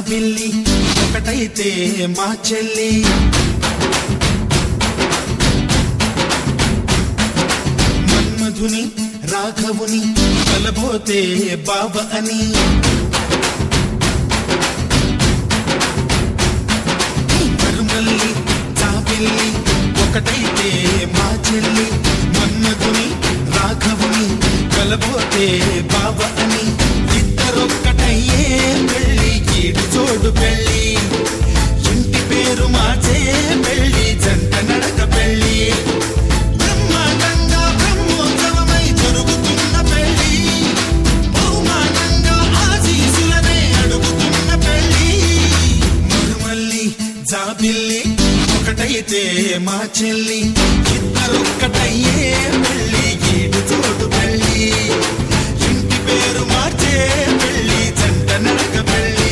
జాబిల్లి ఒకటైతే మా చెల్లి మన్మధుని రాఘవుని కలబోతే బావ అని మరుమల్లి జాబిల్లి ఒకటైతే మా చెల్లి మన్మధుని రాఘవుని కలబోతే బావ అని ఇద్దరొక్కటయ్యే పెళ్ళి ఈడు చోడు పెళ్ళి ఇంటి పేరు మార్చే పెళ్ళి జంట నడక పెళ్ళి బ్రహ్మాండంగా బ్రహ్మోత్సవమై జరుగుతున్న పెళ్ళి బహుమానంగా ఆశీసులనే అడుగుతున్న పెళ్ళి మరుమల్లి జాబిల్లి ఒకటైతే మా చెల్లి ఇద్దరొక్కటయ్యే పెళ్ళి ఈడు చోటు పెళ్ళి ఇంటి పేరు మార్చే పెళ్ళి జంట నడక పెళ్ళి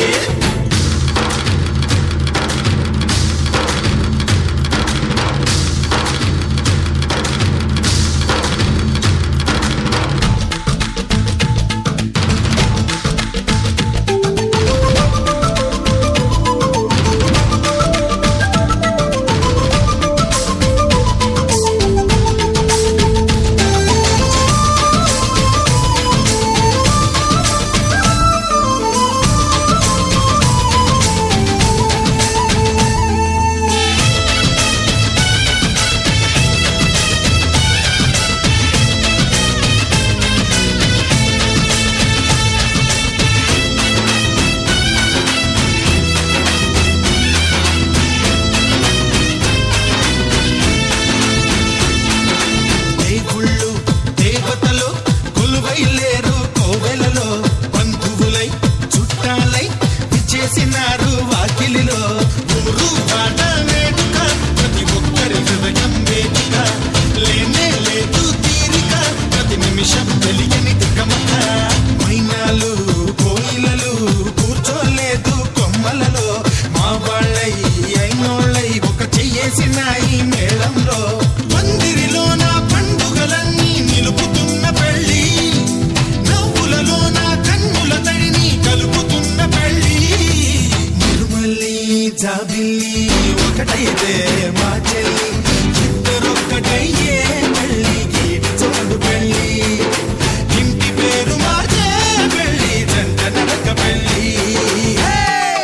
దేవుళ్ళు దేవతలు కొలువై లేరు కోవెలలో బంధువులై చుట్టాలై విచ్చేసినారు వాకిలిలో ఊరు పాట వేడుక ప్రతి ఒక్కరి హృదయం వేదిక లేనే లేదు తీరిక ప్రతి నిమిషం తెలియని తికమక మైనాలు కోయిలలు కూర్చోలేదు కొమ్మలలో మా వాళ్ళై అయినోళ్ళై ఒక చెయ్యేసిన ఈ మేళంలో మందిరిలోన పండుగలన్నీ నిలుపుతున్న పెళ్ళి నవ్వులలోన కన్నుల తడిని కలుపుతున్న పెళ్ళి మరుమల్లి జాబిల్లి ఒకటైతే మా చెల్లి ఇద్దరొక్కటయ్యే పెళ్ళి గీటి చోడు పెళ్ళి ఇంటి పేరు మార్చే పెళ్ళి జంట నడక పెళ్ళి హే!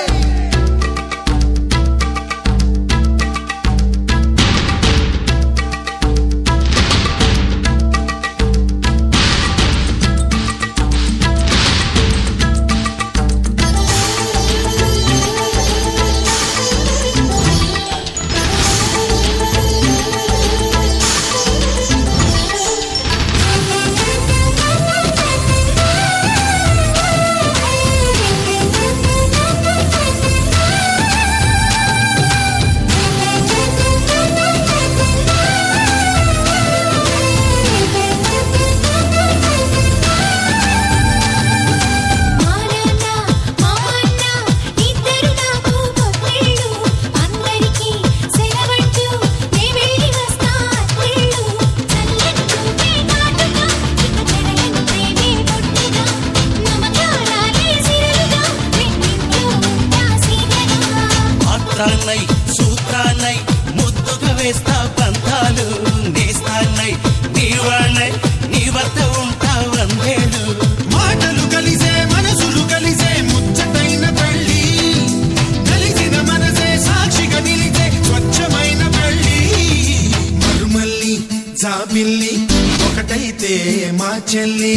మానాన్న మామన్న ఇద్దరు నాకు కొత్తళ్ళు అందరికీ సెలవంటూ నే వెళ్ళి వస్తా అత్తళ్ళు చల్లని చూపే నాటుగా ఇక జరగని ప్రేమే పొట్టుగా మమకారాలే సిరులుగా రెండింట్లో ఉంటా సీతగా పాత్రాన్నై సూత్రాన్నై ముద్దుగా వేస్తా పంతాలు నేస్తాన్నై నీవాణ్ణై నీ వద్ద ఉంటా వందేళ్ళు మాటలు కలిసే మనసులు కలిసే ముచ్చటైన పెళ్ళి కలిసిన మనసే సాక్షిగా నిలిచే స్వచ్ఛమైన పెళ్ళి మరుమల్లి జాబిల్లి ఒకటైతే మా చెల్లి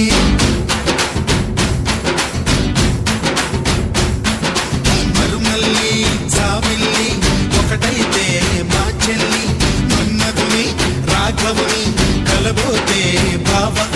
మరుమల్లి జాబిల్లి ఒకటైతే మా చెల్లి మన్నదుని రాఘవుని కలబోతే బావ